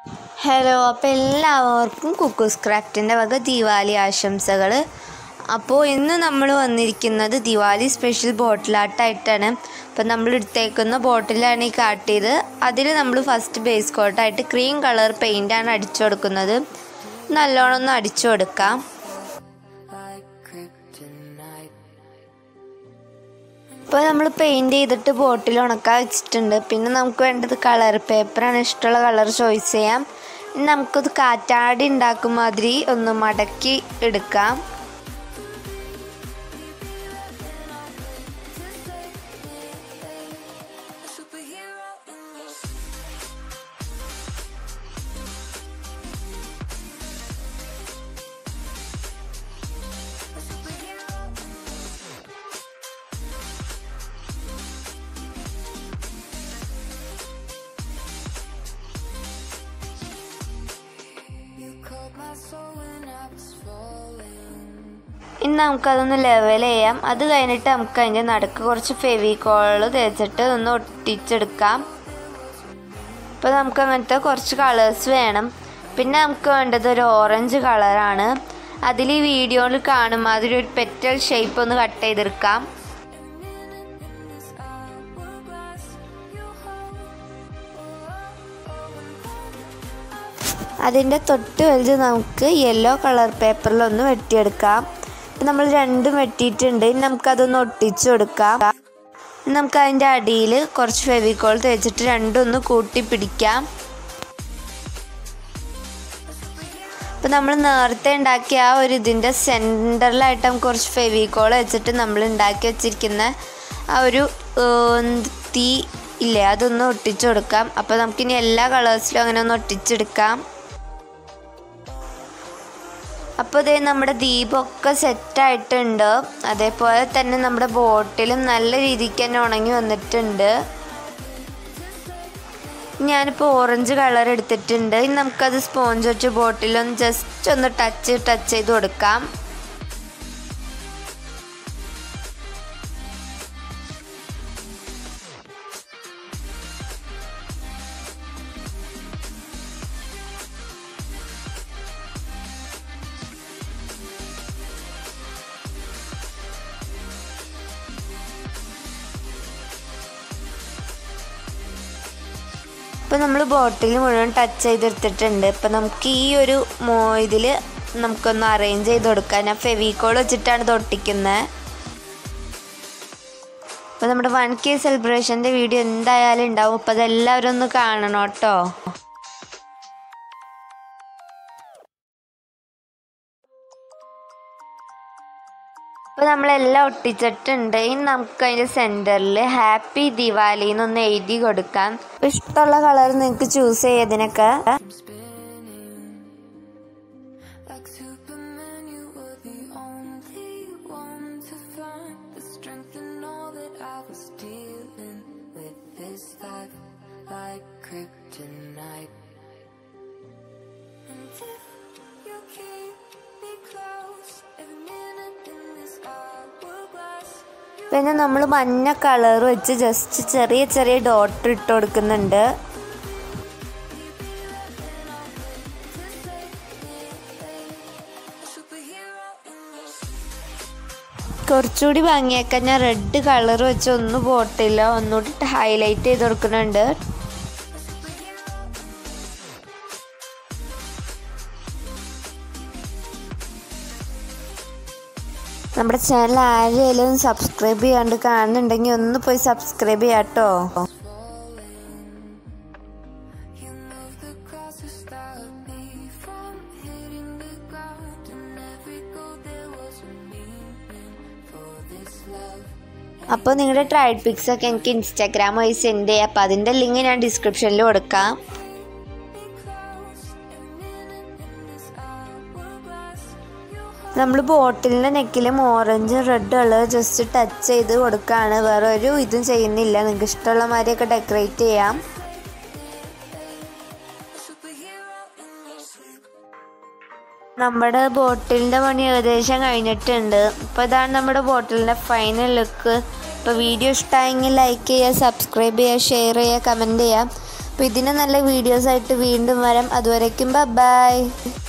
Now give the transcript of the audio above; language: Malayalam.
ഹലോ അപ്പോൾ എല്ലാവർക്കും കുക്കൂസ് ക്രാഫ്റ്റിൻ്റെ വക ദിവാലി ആശംസകൾ അപ്പോൾ ഇന്ന് നമ്മൾ വന്നിരിക്കുന്നത് ദിവാലി സ്പെഷ്യൽ ബോട്ടിലാട്ടായിട്ടാണ് അപ്പോൾ നമ്മൾ എടുത്തേക്കുന്ന ബോട്ടിലാണ് ഈ കാട്ടിയത് അതിൽ നമ്മൾ ഫസ്റ്റ് ബേസ് കോട്ടായിട്ട് ക്രീം കളർ പെയിൻ്റാണ് അടിച്ചു കൊടുക്കുന്നത് നല്ലോണം ഒന്ന് അടിച്ചു കൊടുക്കാം like kryptonite. ഇപ്പോൾ നമ്മൾ പെയിൻറ് ചെയ്തിട്ട് ബോട്ടിൽ ഉണക്കാൻ വെച്ചിട്ടുണ്ട് പിന്നെ നമുക്ക് വേണ്ടത് കളർ പേപ്പറാണ് ഇഷ്ടമുള്ള കളർ ചോയ്സ് ചെയ്യാം ഇനി നമുക്കത് കാറ്റാടി ഉണ്ടാക്കും മാതിരി ഒന്ന് മടക്കി എടുക്കാം You called my soul when I was falling. ഇനി നമുക്കതൊന്ന് ലെവൽ ചെയ്യാം അത് കഴിഞ്ഞിട്ട് നമുക്ക് അതിൻ്റെ നടുക്ക് കുറച്ച് ഫെവിക്കോള് തേച്ചിട്ട് ഒന്ന് ഒട്ടിച്ചെടുക്കാം ഇപ്പോൾ നമുക്ക് അങ്ങനത്തെ കുറച്ച് കളേഴ്സ് വേണം പിന്നെ നമുക്ക് വേണ്ടത് ഒരു ഓറഞ്ച് കളറാണ് അതിൽ ഈ വീഡിയോയിൽ കാണും മാതിരി ഒരു പെറ്റൽ ഷേപ്പ് ഒന്ന് കട്ട് ചെയ്തെടുക്കാം അതിൻ്റെ തൊട്ട് വലുത് നമുക്ക് യെല്ലോ കളർ പേപ്പറിലൊന്ന് വെട്ടിയെടുക്കാം ഇപ്പം നമ്മൾ രണ്ടും വെട്ടിയിട്ടുണ്ട് ഇനി നമുക്കതൊന്ന് ഒട്ടിച്ചു കൊടുക്കാം ഇനി നമുക്ക് അതിൻ്റെ അടിയിൽ കുറച്ച് ഫെവിക്കോൾ തേച്ചിട്ട് രണ്ടും ഒന്ന് കൂട്ടി പിടിക്കാം ഇപ്പം നമ്മൾ നേരത്തെ ഉണ്ടാക്കിയ ആ ഒരു ഇതിൻ്റെ സെൻറ്ററിലായിട്ട് നമുക്ക് കുറച്ച് ഫെവിക്കോൾ വെച്ചിട്ട് നമ്മൾ ഉണ്ടാക്കി വെച്ചിരിക്കുന്ന ആ ഒരു ഏർ, തീ ഇല്ലേ അതൊന്ന് ഒട്ടിച്ചു കൊടുക്കാം അപ്പോൾ നമുക്കിനി എല്ലാ കളേഴ്സിലും അങ്ങനെ ഒന്ന് ഒട്ടിച്ചെടുക്കാം അപ്പോൾ ഇതേ നമ്മുടെ ദീപമൊക്കെ സെറ്റായിട്ടുണ്ട് അതേപോലെ തന്നെ നമ്മുടെ ബോട്ടിലും നല്ല രീതിക്ക് തന്നെ ഉണങ്ങി വന്നിട്ടുണ്ട് ഞാനിപ്പോൾ ഓറഞ്ച് കളർ എടുത്തിട്ടുണ്ട് ഇനി നമുക്കത് സ്പോഞ്ച് വെച്ച് ബോട്ടിലൊന്ന് ജസ്റ്റ് ഒന്ന് ടച്ച് ടച്ച് ചെയ്ത് കൊടുക്കാം ഇപ്പം നമ്മൾ ബോട്ടിൽ മുഴുവൻ ടച്ച് ചെയ്തെടുത്തിട്ടുണ്ട് ഇപ്പം നമുക്ക് ഈ ഒരു മോ ഇതിൽ നമുക്കൊന്ന് അറേഞ്ച് ചെയ്ത് കൊടുക്കാം ഞാൻ ഫെവിക്കോൾ വെച്ചിട്ടാണ് ഇത് ഒട്ടിക്കുന്നത് അപ്പോൾ നമ്മുടെ വൺ കെ സെലിബ്രേഷൻ്റെ വീഡിയോ എന്തായാലും ഉണ്ടാവും അപ്പോൾ അതെല്ലാവരും ഒന്ന് കാണണം കേട്ടോ അപ്പോൾ നമ്മളെല്ലാം ഒട്ടിച്ചിട്ടുണ്ട് ഇനി നമുക്ക് അതിൻ്റെ സെൻറ്ററിൽ ഹാപ്പി ദിവാലി എന്നൊന്ന് എഴുതി കൊടുക്കാം അപ്പോൾ ഇഷ്ടമുള്ള കളർ നിങ്ങൾക്ക് ചൂസ് ചെയ്തതിനൊക്കെ I'm spinning. Like Superman, you were the only one to find the strength in all that I was dealing with this life like kryptonite. And if you keep me close, every minute in this hourglass, you പിന്നെ നമ്മൾ മഞ്ഞ കളർ വെച്ച് ജസ്റ്റ് ചെറിയ ചെറിയ ഡോട്ട് ഇട്ട് കൊടുക്കുന്നുണ്ട് superhero in this. കുറച്ചുകൂടി ഭംഗിയാക്കാൻ ഞാൻ റെഡ് കളർ വെച്ച് ഒന്ന് ബോട്ടില്ല ഒന്നുകൂടി ഹൈലൈറ്റ് ചെയ്ത് കൊടുക്കുന്നുണ്ട് നമ്മുടെ ചാനൽ ആരെയും സബ്സ്ക്രൈബ് ചെയ്യാണ്ട് കാണുന്നുണ്ടെങ്കിൽ ഒന്ന് പോയി സബ്സ്ക്രൈബ് ചെയ്യാം കേട്ടോ You moved the cross to stop me from hitting the ground. And every goal there was a meaning for this love. അപ്പോൾ നിങ്ങളുടെ ട്രയൽ പിക്സ് ഒക്കെ എനിക്ക് ഇൻസ്റ്റാഗ്രാം വഴി സെൻഡ് ചെയ്യാം അപ്പോൾ അതിൻ്റെ ലിങ്ക് ഞാൻ ഡിസ്ക്രിപ്ഷനിൽ കൊടുക്കാം Be close, every minute in this hourglass. You hold നമ്മൾ ബോട്ടിലിൻ്റെ നെക്കിലും ഓറഞ്ചും റെഡ് കളർ ജസ്റ്റ് ടച്ച് ചെയ്ത് കൊടുക്കുകയാണ് വേറെ ഒരു ഇതും ചെയ്യുന്നില്ല നിങ്ങൾക്ക് ഇഷ്ടമുള്ള മാതിരിയൊക്കെ ഡെക്കറേറ്റ് ചെയ്യാം a superhero in this. നമ്മുടെ ബോട്ടിലിൻ്റെ പണി ഏകദേശം കഴിഞ്ഞിട്ടുണ്ട് ഇപ്പോൾ ഇതാണ് നമ്മുടെ ബോട്ടിലിൻ്റെ ഫൈനൽ ലുക്ക് ഇപ്പോൾ വീഡിയോ ഇഷ്ടമായെങ്കിൽ ലൈക്ക് ചെയ്യുക സബ്സ്ക്രൈബ് ചെയ്യുക ഷെയർ ചെയ്യുക കമൻറ്റ് ചെയ്യുക അപ്പോൾ ഇതിന് നല്ല വീഡിയോസായിട്ട് വീണ്ടും വരാം അതുവരയ്ക്കും ബൈ